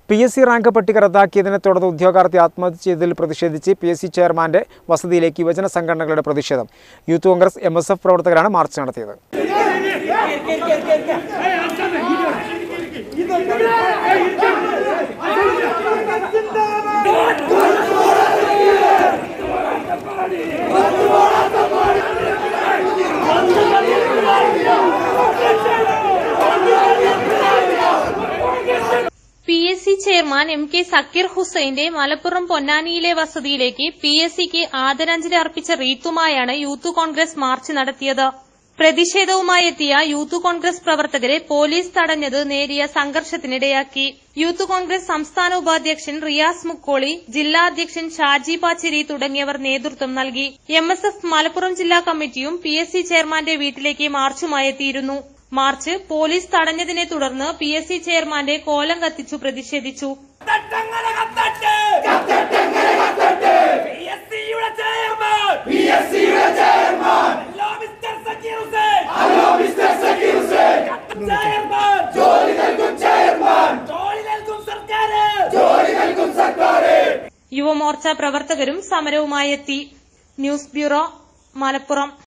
P S C rank പട്ടിക റദ്ദാക്കിയതിനെ തുടർന്ന് ഉദ്യോഗാർത്ഥി ആത്മഹത്യ ചെയ്തതിൽ പ്രതിഷേധിച്ച് പി എസ് സി ചെയർമാന്റെ വസതിയിലേക്ക് യുവജന സംഘടനകളുടെ പ്രതിഷേധം Youth Congress M S F പ്രവർത്തകരാണ് മാർച്ച് നടത്തിയത് P S C chairman M K Zakir ഹുസൈന്റെ മലപ്പുറം പൊന്നാനിയിലെ വസതിയിലേക്ക് പി എസ് സിക്ക് ആദരാഞ്ജലി അർപ്പിച്ച റീത്തുമായാണ് യൂത്ത് കോൺഗ്രസ് മാർച്ച് നടത്തിയത് പ്രതിഷേധവുമായി എത്തിയ യൂത്ത് കോൺഗ്രസ് പ്രവർത്തകരെ പോലീസ് തടഞ്ഞത് നേരിയ സംഘർഷത്തിനിടയാക്കി യൂത്ത് കോൺഗ്രസ് സംസ്ഥാന ഉപാധ്യക്ഷൻ റിയാസ് മുക്കോളി ജില്ലാ അധ്യക്ഷൻ ഷാജി പാച്ചേരി തുടങ്ങിയവർ നേതൃത്വം നൽകി എം എസ് എഫ് മലപ്പുറം ജില്ലാ കമ്മിറ്റിയും പി എസ് സി ചെയർമാന്റെ വീട്ടിലേക്ക് മാർച്ചുമായി എത്തിയിരുന്നു മാർച്ച് പോലീസ് തടഞ്ഞതിനെ തുടർന്ന് പി എസ് സി ചെയർമാന്റെ കോലം കത്തിച്ചു പ്രതിഷേധിച്ചു കത്തട്ടങ്ങനെ കത്തട്ടെ കത്തട്ടങ്ങനെ കത്തട്ടെ പിഎസ്സിയുടെ ചെയർമാൻ പിഎസ്സിയുടെ chairman hello mister Zakir Hussain hello mister Zakir Hussain chairman ജോലി നൽകും ചെയർമാൻ ജോലി നൽകും സർക്കാർ ജോലി നൽകും സർക്കാർ യുവമോർച്ച പ്രവർത്തകരും സമരവുമായി എത്തി ന്യൂസ് ബ്യൂറോ മലപ്പുറം